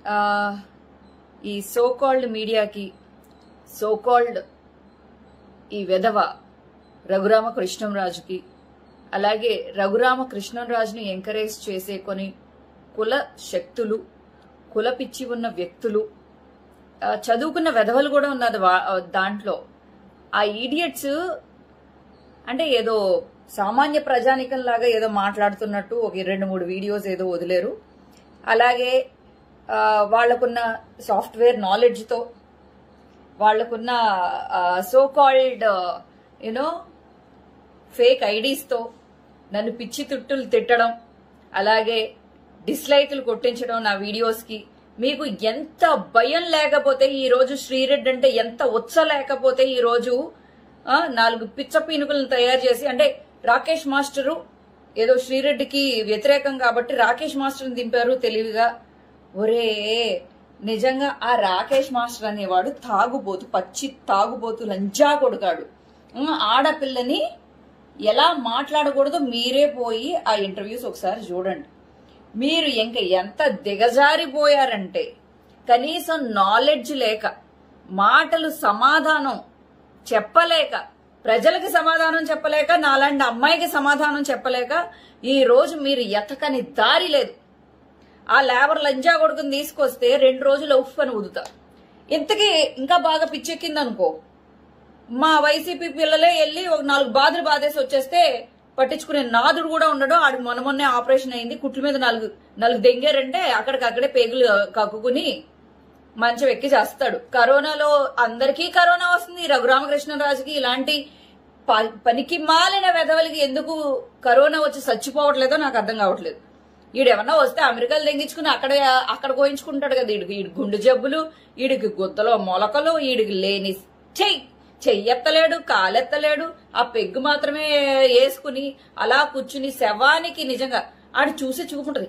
ఆ, ఈ సోకాల్డ్ మీడియాకి సోకాల్డ్ ఈ వెధవ రఘురామ కృష్ణంరాజుకి అలాగే రఘురామ కృష్ణంరాజుని ఎంకరేజ్ చేసే కొన్ని కుల శక్తులు కుల పిచ్చి ఉన్న వ్యక్తులు ఆ, చదువుకున్న వెధవలు కూడా ఉన్నారు వా- ఆ, దాంట్లో ఆ ఈడియట్స్ అంటే ఏదో సామాన్య ప్రజానికం లాగా ఏదో మాట్లాడుతున్నట్టు ఒక రెండు మూడు వీడియోస్ ఏదో వదిలేరు అలాగే ఆ, వాళ్ళకున్న సాఫ్ట్వేర్ నాలెడ్జ్తో వాళ్ళకున్న సో కాల్డ్ యునో ఫేక్ ఐడీస్తో నన్ను పిచ్చి తుట్టులు తిట్టడం అలాగే డిస్లైకులు కొట్టించడం నా వీడియోస్కి మీకు ఎంత భయం లేకపోతే ఈ రోజు శ్రీరెడ్డి అంటే ఎంత ఉత్స లేకపోతే ఈ రోజు ఆ, నాలుగు పిచ్చ పీనుకలను తయారు చేసి అంటే రాకేష్ మాస్టరు ఏదో శ్రీరెడ్డికి వ్యతిరేకం కాబట్టి రాకేష్ మాస్టర్ని దింపారు తెలివిగా ఒరే నిజంగా ఆ రాకేష్ మాస్టర్ అనేవాడు తాగుబోతు పచ్చి తాగుబోతు లంజా కొడుకాడు ఉం, ఆడపిల్లని ఎలా మాట్లాడకూడదో మీరే పోయి ఆ ఇంటర్వ్యూస్ ఒకసారి చూడండి మీరు ఇంక ఎంత దిగజారిపోయారంటే కనీసం నాలెడ్జ్ లేక మాటలు సమాధానం చెప్పలేక ప్రజలకి సమాధానం చెప్పలేక నాలాంటి అమ్మాయికి సమాధానం చెప్పలేక ఈ రోజు మీరు ఎతకని దారి లేదు ఆ లేబర్ లంజా కొడుకుని తీసుకొస్తే రెండు రోజులు ఉఫ్ అని ఊదుతారు ఇంతకీ ఇంకా బాగా పిచ్చెక్కిందనుకో మా వైసీపీ పిల్లలే వెళ్ళి ఒక నాలుగు బాధలు బాధేసి వచ్చేస్తే పట్టించుకునే నాదుడు కూడా ఉండడు ఆడికి మొన్న మొన్నే ఆపరేషన్ అయింది కుట్ల మీద నాలుగు నాలుగు దెంగారంటే అక్కడికక్కడే పేగులు కక్కుకుని మంచం ఎక్కి చేస్తాడు కరోనాలో అందరికీ కరోనా వస్తుంది రఘురామకృష్ణరాజుకి ఇలాంటి ప- పనికి మాలిన వెధవలకి ఎందుకు కరోనా వచ్చి చచ్చిపోవట్లేదో నాకు అర్థం కావట్లేదు ఈడేమన్నా వస్తే అమెరికాలు తెంగించుకుని అక్కడ అక్కడ కోయించుకుంటాడు కదా ఈడికి ఈడి గుండె జబ్బులు ఈడికి గుద్దలో మొలకలు ఈడికి లేని చెయ్యి చెయ్యెత్తలేడు కాలెత్తలేడు ఆ పెగ్గు మాత్రమే వేసుకుని అలా కూర్చుని శవానికి నిజంగా ఆడు చూసి చూపుంటది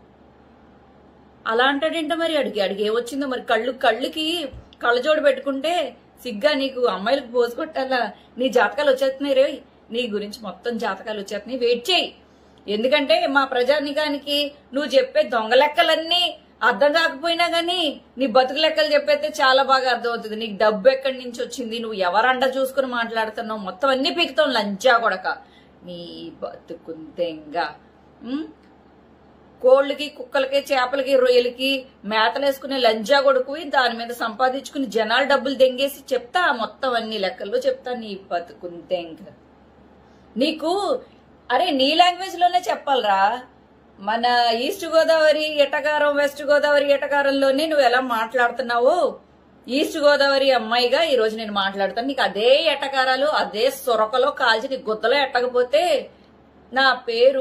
అలా అంటాడేంటో మరి అడిగి అడిగి ఏమొచ్చిందో మరి కళ్ళు కళ్ళుకి కళ్ళజోడు పెట్టుకుంటే సిగ్గా నీకు అమ్మాయిలకు పోసు కొట్టాలా నీ జాతకాలు వచ్చేస్తున్నాయి రే నీ గురించి మొత్తం జాతకాలు వచ్చేస్తున్నాయి వెయిట్ చేయి ఎందుకంటే మా ప్రజానికానికి నువ్వు చెప్పే దొంగ లెక్కలన్నీ అర్థం కాకపోయినా గానీ నీ బతుకు లెక్కలు చెప్పేస్తే చాలా బాగా అర్థమవుతుంది నీకు డబ్బు ఎక్కడి నుంచి వచ్చింది నువ్వు ఎవరంట చూసుకుని మాట్లాడుతున్నావు మొత్తం అన్ని పీకుతావు లంచా కొడక నీ బతుకుందెంగా ఉం? కోళ్ళకి కుక్కలకి చేపలకి రొయ్యలకి మేతలేసుకునే లంజా కొడుకు దాని మీద సంపాదించుకుని జనాలు డబ్బులు దెంగేసి చెప్తా మొత్తం అన్ని లెక్కల్లో చెప్తా నీ బతుకుందెంగ నీకు అరే నీ లాంగ్వేజ్ లోనే చెప్పాలరా మన ఈస్ట్ గోదావరి ఎటకారం వెస్ట్ గోదావరి ఎటకారంలోనే నువ్వు ఎలా మాట్లాడుతున్నావు ఈస్ట్ గోదావరి అమ్మాయిగా ఈ రోజు నేను మాట్లాడతాను నీకు అదే ఎటకారాలు అదే సొరకలో కాల్చి నీ గుద్దలో ఎట్టకపోతే నా పేరు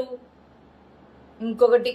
ఇంకొకటి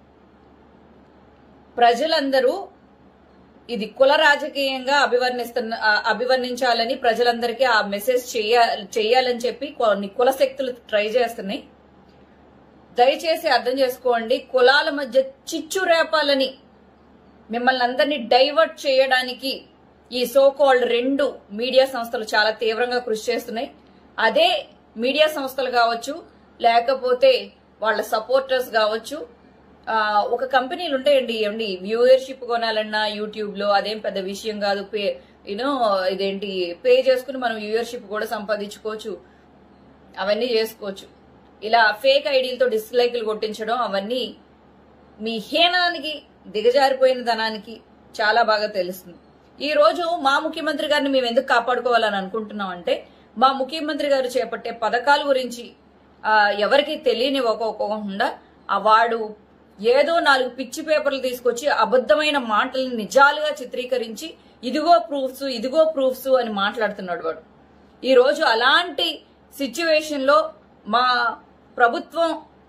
ప్రజలందరూ ఇది కుల రాజకీయంగా అభివర్ణిస్తున్న ఆ, అభివర్ణించాలని ప్రజలందరికీ ఆ మెసేజ్ చేయ చేయాలని చెప్పి కొన్ని కుల శక్తులు ట్రై చేస్తున్నాయి దయచేసి అర్థం చేసుకోండి కులాల మధ్య చిచ్చు రేపాలని మిమ్మల్ని అందరినీ డైవర్ట్ చేయడానికి ఈ సో కాల్డ్ రెండు మీడియా సంస్థలు చాలా తీవ్రంగా కృషి చేస్తున్నాయి అదే మీడియా సంస్థలు కావచ్చు లేకపోతే వాళ్ళ సపోర్టర్స్ కావచ్చు ఆ, ఒక కంపెనీలు ఉంటాయండి ఏమండి వ్యూయర్షిప్ కొనాలన్నా యూట్యూబ్ లో అదేం పెద్ద విషయం కాదు పే యూనో ఇదేంటి పే చేసుకుని మనం వ్యూయర్షిప్ కూడా సంపాదించుకోవచ్చు అవన్నీ చేసుకోవచ్చు ఇలా ఫేక్ ఐడీలతో డిస్లైకులు కొట్టించడం అవన్నీ మీ హీనానికి దిగజారిపోయిన ధనానికి చాలా బాగా తెలుస్తుంది ఈ రోజు మా ముఖ్యమంత్రి గారిని మేము ఎందుకు కాపాడుకోవాలని అనుకుంటున్నాం అంటే మా ముఖ్యమంత్రి గారు చేపట్టే పథకాల గురించి ఆ, ఎవరికి తెలియనివ్వకోకుండా ఆ వాడు ఏదో నాలుగు పిచ్చి పేపర్లు తీసుకొచ్చి అబద్ధమైన మాటల్ని నిజాలుగా చిత్రీకరించి ఇదిగో ప్రూఫ్స్ ఇదిగో ప్రూఫ్స్ అని మాట్లాడుతున్నాడు వాడు ఈ రోజు అలాంటి సిచ్యువేషన్ లో మా ప్రభుత్వం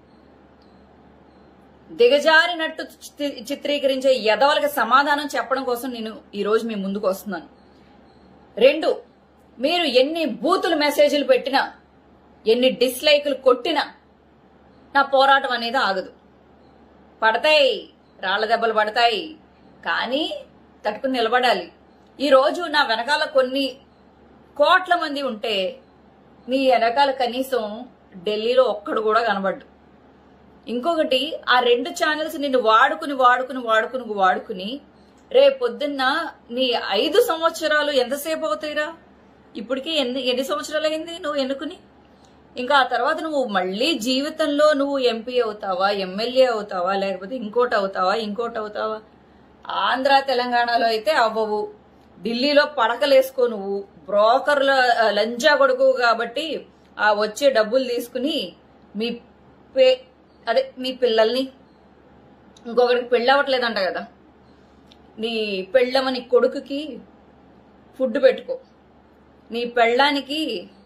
దిగజారినట్టు చి- చిత్రీకరించే ఎదవలకి సమాధానం చెప్పడం కోసం నేను ఈ రోజు మీ ముందుకు వస్తున్నాను రెండు మీరు ఎన్ని బూతులు మెసేజ్లు పెట్టినా ఎన్ని డిస్లైకులు కొట్టినా నా పోరాటం అనేది ఆగదు పడతాయి రాళ్ల దెబ్బలు పడతాయి కానీ తట్టుకుని నిలబడాలి ఈ రోజు నా వెనకాల కొన్ని కోట్ల మంది ఉంటే నీ వెనకాల కనీసం ఢిల్లీలో ఒక్కడు కూడా కనబడ్డు ఇంకొకటి ఆ రెండు ఛానల్స్ నిన్ను వాడుకుని వాడుకుని వాడుకుని వాడుకుని రే పొద్దున్న నీ ఐదు సంవత్సరాలు ఎంతసేపు అవుతాయిరా ఇప్పటికి ఎన్ని ఎన్ని సంవత్సరాలు అయింది నువ్వు ఎన్నుకుని ఇంకా ఆ తర్వాత నువ్వు మళ్ళీ జీవితంలో నువ్వు ఎంపీ అవుతావా ఎమ్మెల్యే అవుతావా లేకపోతే ఇంకోటి అవుతావా ఇంకోటి అవుతావా ఆంధ్ర తెలంగాణలో అయితే అవ్వవు ఢిల్లీలో పడకలేసుకో నువ్వు బ్రోకర్ల ఆ, లంజా కొడుకు కాబట్టి ఆ వచ్చే డబ్బులు తీసుకుని మీ పే అదే మీ పిల్లల్ని ఇంకొకరికి పెళ్ళవట్లేదంట కదా నీ పెళ్ళమని కొడుకుకి ఫుడ్ పెట్టుకో నీ పెళ్ళానికి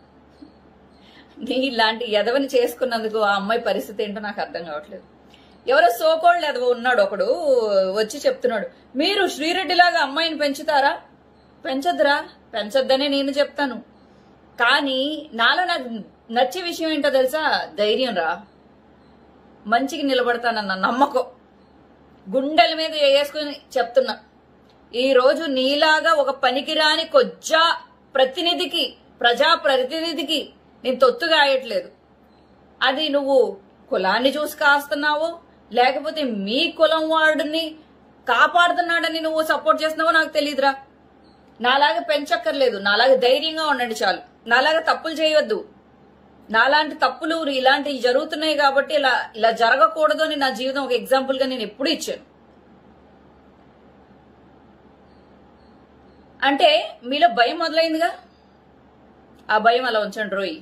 నీ ఇలాంటి ఎదవని చేసుకున్నందుకు ఆ అమ్మాయి పరిస్థితి ఏంటో నాకు అర్థం కావట్లేదు ఎవరో సోకోళ్ళు ఎదవ ఉన్నాడు ఒకడు వచ్చి చెప్తున్నాడు మీరు శ్రీరెడ్డిలాగా అమ్మాయిని పెంచుతారా పెంచొద్దురా పెంచొద్దనే నేను చెప్తాను కానీ నాలో నాకు నచ్చే విషయం ఏంటో తెలుసా ధైర్యం రా మంచికి నిలబడతానన్న నమ్మకం గుండెల మీద వేసుకుని చెప్తున్నా ఈ రోజు నీలాగా ఒక పనికిరాని కొజ్జా ప్రతినిధికి ప్రజా ప్రతినిధికి నేను తొత్తుగా ఆయట్లేదు అది నువ్వు కులాన్ని చూసి కాస్తున్నావో లేకపోతే మీ కులం వాడిని కాపాడుతున్నాడని నువ్వు సపోర్ట్ చేస్తున్నావో నాకు తెలియదురా నాలాగా పెంచక్కర్లేదు నాలాగా ధైర్యంగా ఉండండి చాలు నాలాగా తప్పులు చేయవద్దు నాలాంటి తప్పులు ఇలాంటివి జరుగుతున్నాయి కాబట్టి ఇలా ఇలా జరగకూడదు అని నా జీవితం ఒక ఎగ్జాంపుల్ గా నేను ఎప్పుడు ఇచ్చాను అంటే మీలో భయం మొదలైందిగా ఆ భయం అలా ఉంచండి రోయ్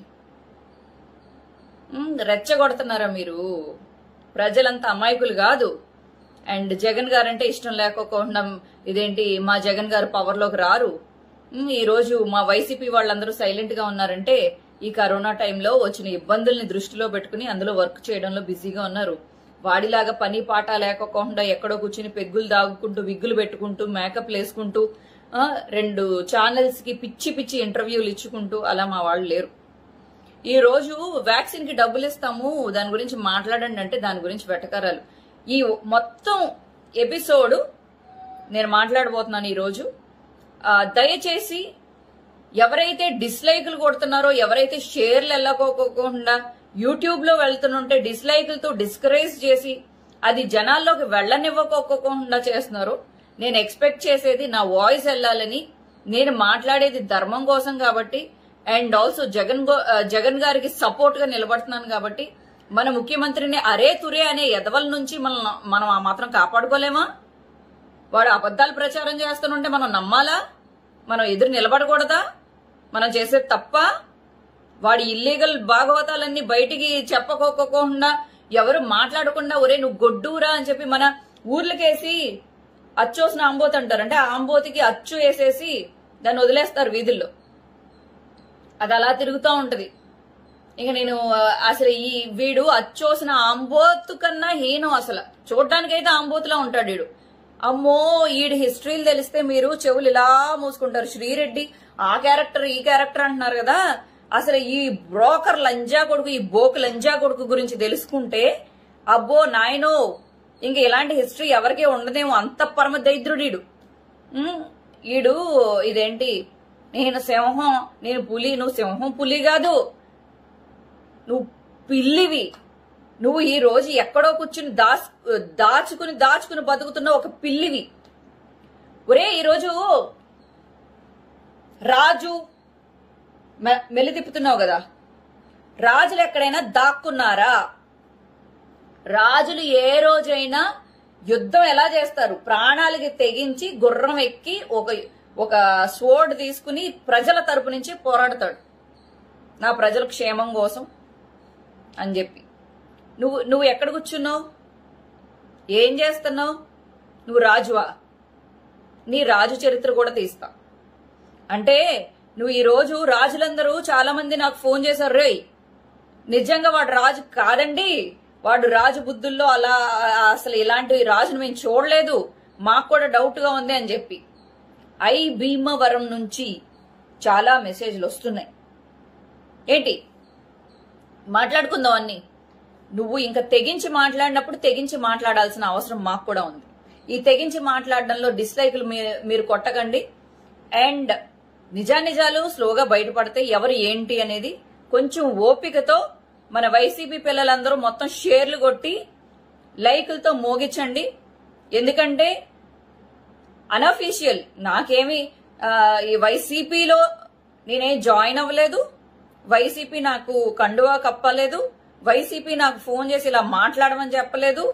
ఉమ్, రెచ్చగొడుతున్నారా మీరు ప్రజలంతా అమాయకులు కాదు అండ్ జగన్ గారు అంటే ఇష్టం లేకోకుండా ఇదేంటి మా జగన్ గారు పవర్ లోకి రారు ఉమ్, ఈ రోజు మా వైసీపీ వాళ్ళందరూ సైలెంట్ గా ఉన్నారంటే ఈ కరోనా టైంలో వచ్చిన ఇబ్బందుల్ని దృష్టిలో పెట్టుకుని అందులో వర్క్ చేయడంలో బిజీగా ఉన్నారు వాడిలాగా పని పాట లేకోకుండా ఎక్కడో కూర్చుని పెగ్గులు దాగుకుంటూ విగ్గులు పెట్టుకుంటూ మేకప్ వేసుకుంటూ ఆ, రెండు ఛానల్స్ కి పిచ్చి పిచ్చి ఇంటర్వ్యూలు ఇచ్చుకుంటూ అలా మా వాళ్ళు లేరు ఈ రోజు వ్యాక్సిన్ కి డబ్బులు ఇస్తాము దాని గురించి మాట్లాడండి అంటే దాని గురించి వెటకారాలు ఈ మొత్తం ఎపిసోడ్ నేను మాట్లాడబోతున్నాను ఈ రోజు ఆ, దయచేసి ఎవరైతే డిస్లైకులు కొడుతున్నారో ఎవరైతే షేర్లు వెళ్ళకోకుండా యూట్యూబ్ లో వెళ్తుంటే డిస్లైకులతో డిస్కరేజ్ చేసి అది జనాల్లోకి వెళ్ళనివ్వకోకుండా చేస్తున్నారో నేను ఎక్స్పెక్ట్ చేసేది నా వాయిస్ వెళ్ళాలని నేను మాట్లాడేది ధర్మం కోసం కాబట్టి అండ్ ఆల్సో జగన్ గో- ఆ, జగన్ గారికి సపోర్ట్ గా నిలబడుతున్నాను కాబట్టి మన ముఖ్యమంత్రిని అరే తురే అనే ఎదవల నుంచి మనం మనం ఆ మాత్రం కాపాడుకోలేమా వాడు అబద్ధాలు ప్రచారం చేస్తుంటే మనం నమ్మాలా మనం ఎదురు నిలబడకూడదా మనం చేసేది తప్ప వాడి ఇల్లీగల్ భాగవతాలన్నీ బయటికి చెప్పకోకుండా ఎవరు మాట్లాడకుండా ఒరే నువ్వు గొడ్డూరా అని చెప్పి మన ఊర్లకేసి అచ్చోసిన ఆంబోత్ అంటారు అంటే ఆ ఆంబోతికి అచ్చు వేసేసి దాన్ని వదిలేస్తారు వీధుల్లో అది అలా తిరుగుతూ ఉంటది ఇక నేను ఆ, అసలు ఈ వీడు అచ్చోసిన ఆంబోతు కన్నా హీనం అసలు చూడటానికైతే ఆంబోతులా ఉంటాడు వీడు అమ్మో ఈడి హిస్టరీలు తెలిస్తే మీరు చెవులు ఇలా మూసుకుంటారు శ్రీరెడ్డి ఆ క్యారెక్టర్ ఈ క్యారెక్టర్ అంటున్నారు కదా అసలు ఈ బ్రోకర్ లంజా కొడుకు ఈ బోకు లంజా కొడుకు గురించి తెలుసుకుంటే అబ్బో నాయనో ఇంక ఇలాంటి హిస్టరీ ఎవరికీ ఉండదేమో అంత పరమ దైద్రుడీడు ఉమ్, ఈడు ఇదేంటి నేను సింహం నేను పులి నువ్వు సింహం పులి కాదు నువ్వు పిల్లివి నువ్వు ఈ రోజు ఎక్కడో కూర్చుని దాస్ దాచుకుని దాచుకుని బతుకుతున్న ఒక పిల్లివి ఒరే ఈరోజు రాజు మె- మెల్లి తిప్పుతున్నావు కదా రాజులు ఎక్కడైనా దాక్కున్నారా రాజులు ఏ రోజైనా యుద్ధం ఎలా చేస్తారు ప్రాణాలకి తెగించి గుర్రం ఎక్కి ఒక ఒక స్వోర్డ్ తీసుకుని ప్రజల తరపు నుంచి పోరాడతాడు నా ప్రజల క్షేమం కోసం అని చెప్పి నువ్వు నువ్వు ఎక్కడ కూర్చున్నావు ఏం చేస్తున్నావు నువ్వు రాజువా నీ రాజు చరిత్ర కూడా తీస్తా అంటే నువ్వు ఈ రోజు రాజులందరూ చాలా మంది నాకు ఫోన్ చేశారు రేయ్ నిజంగా వాడు రాజు కాదండి వాడు రాజు బుద్ధుల్లో అలా అసలు ఇలాంటి రాజును మేము చూడలేదు మాకు కూడా డౌట్ గా ఉంది అని చెప్పి ఐ భీమవరం నుంచి చాలా మెసేజ్లు వస్తున్నాయి ఏంటి మాట్లాడుకుందాం అన్ని నువ్వు ఇంకా తెగించి మాట్లాడినప్పుడు తెగించి మాట్లాడాల్సిన అవసరం మాకు కూడా ఉంది ఈ తెగించి మాట్లాడడంలో డిస్లైకులు మీ- మీరు కొట్టకండి అండ్ నిజానిజాలు స్లోగా బయటపడితే ఎవరు ఏంటి అనేది కొంచెం ఓపికతో మన వైసీపీ పిల్లలందరూ మొత్తం షేర్లు కొట్టి లైకులతో మోగించండి ఎందుకంటే అనఫీషియల్ నాకేమి ఆ, ఈ వైసీపీలో నేనేం జాయిన్ అవ్వలేదు వైసీపీ నాకు కండువా కప్పలేదు వైసీపీ నాకు ఫోన్ చేసి ఇలా మాట్లాడమని చెప్పలేదు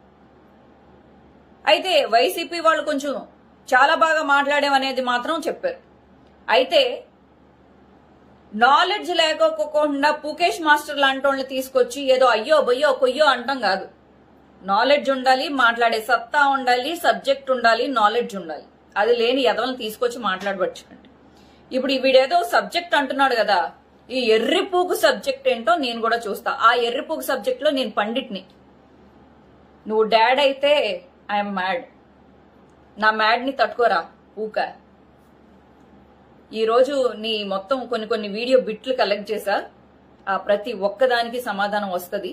అయితే వైసీపీ వాళ్ళు కొంచెం చాలా బాగా మాట్లాడామనేది మాత్రం చెప్పారు అయితే నాలెడ్జ్ లేకోకుండా పుకేష్ మాస్టర్ లాంటి వాళ్ళని తీసుకొచ్చి ఏదో అయ్యో బొయ్యో కొయ్యో అంటాం కాదు నాలెడ్జ్ ఉండాలి మాట్లాడే సత్తా ఉండాలి సబ్జెక్ట్ ఉండాలి నాలెడ్జ్ ఉండాలి అది లేని ఎదవలను తీసుకొచ్చి మాట్లాడబట్టుకోండి ఇప్పుడు ఈ వీడేదో సబ్జెక్ట్ అంటున్నాడు కదా ఈ ఎర్రిపూకు సబ్జెక్ట్ ఏంటో నేను కూడా చూస్తా ఆ ఎర్రిపూకు సబ్జెక్ట్ లో నేను పండిట్ని నువ్వు డాడ్ అయితే ఐఎమ్ మ్యాడ్ నా మ్యాడ్ ని తట్టుకోరా ఊక ఈ రోజు నీ మొత్తం కొన్ని కొన్ని వీడియో బిట్లు కలెక్ట్ చేసా ఆ ప్రతి ఒక్కదానికి సమాధానం వస్తుంది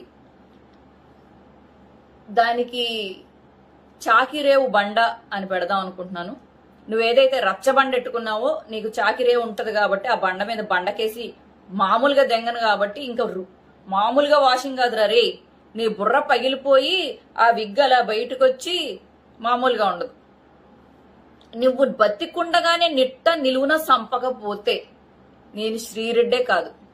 దానికి చాకిరేవు బండ అని పెడదాం అనుకుంటున్నాను నువ్వేదైతే రచ్చబండ ఎట్టుకున్నావో నీకు చాకిరేవు ఉంటది కాబట్టి ఆ బండ మీద బండకేసి మామూలుగా దెంగను కాబట్టి ఇంకా రు- మామూలుగా వాషింగ్ కాదురా రే నీ బుర్ర పగిలిపోయి ఆ విగ్ అలా బయటకు వచ్చి మామూలుగా ఉండదు నువ్వు బతికుండగానే నిట్ట నిలువున సంపకపోతే నేను శ్రీరెడ్డే కాదు